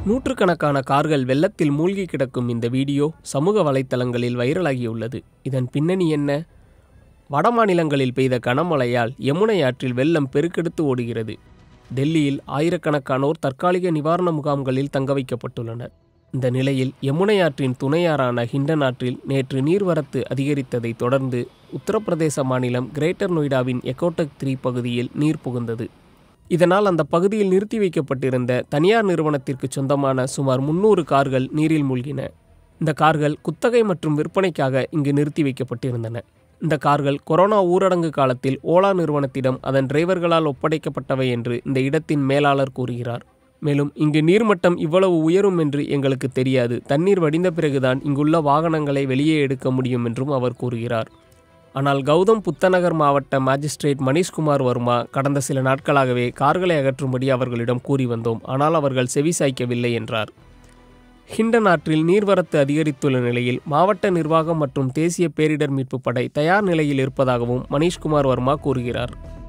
நூற்றுக்கணக்கான கார்கள் வெள்ளத்தில் மூழ்கி கிடக்கும் இந்த வீடியோ சமூக வலைத்தளங்களில் வைரலாகியுள்ளது இதன் பின்னணி என்ன வட மாநிலங்களில் பெய்த கனமழையால் யமுனை ஆற்றில் வெள்ளம் பெருக்கெடுத்து ஓடுகிறது டெல்லியில் ஆயிரக்கணக்கானோர் தற்காலிக நிவாரண முகாம்களில் தங்க வைக்கப்பட்டுள்ளனர் இந்த நிலையில் யமுனை ஆற்றின் துணையாறான ஹிண்டன் ஆற்றில் நேற்று நீர்வரத்து அதிகரித்ததைத் தொடர்ந்து உத்தரப்பிரதேச மாநிலம் கிரேட்டர் நொய்டாவின் எக்கோட்டக் த்ரீ பகுதியில் நீர் புகுந்தது இதனால் அந்த பகுதியில் நிறுத்தி வைக்கப்பட்டிருந்த தனியார் நிறுவனத்திற்கு சொந்தமான சுமார் முன்னூறு கார்கள் நீரில் மூழ்கின இந்த கார்கள் குத்தகை மற்றும் விற்பனைக்காக இங்கு நிறுத்தி வைக்கப்பட்டிருந்தன இந்த கார்கள் கொரோனா ஊரடங்கு காலத்தில் ஓலா நிறுவனத்திடம் அதன் டிரைவர்களால் ஒப்படைக்கப்பட்டவை என்று இந்த இடத்தின் மேலாளர் கூறுகிறார் மேலும் இங்கு நீர்மட்டம் இவ்வளவு உயரும் என்று எங்களுக்கு தெரியாது தண்ணீர் வடிந்த பிறகுதான் இங்குள்ள வாகனங்களை வெளியே எடுக்க முடியும் என்றும் அவர் கூறுகிறார் ஆனால் கௌதம் புத்தநகர் மாவட்ட மாஜிஸ்ட்ரேட் மணிஷ்குமார் வர்மா கடந்த சில நாட்களாகவே கார்களை அகற்றும்படி அவர்களிடம் கூறி வந்தோம் ஆனால் அவர்கள் செவிசாய்க்கவில்லை என்றார் ஹிண்டன் ஆற்றில் நீர்வரத்து அதிகரித்துள்ள நிலையில் மாவட்ட நிர்வாகம் மற்றும் தேசிய பேரிடர் மீட்புப் படை தயார் நிலையில் இருப்பதாகவும் மணிஷ்குமார் வர்மா கூறுகிறார்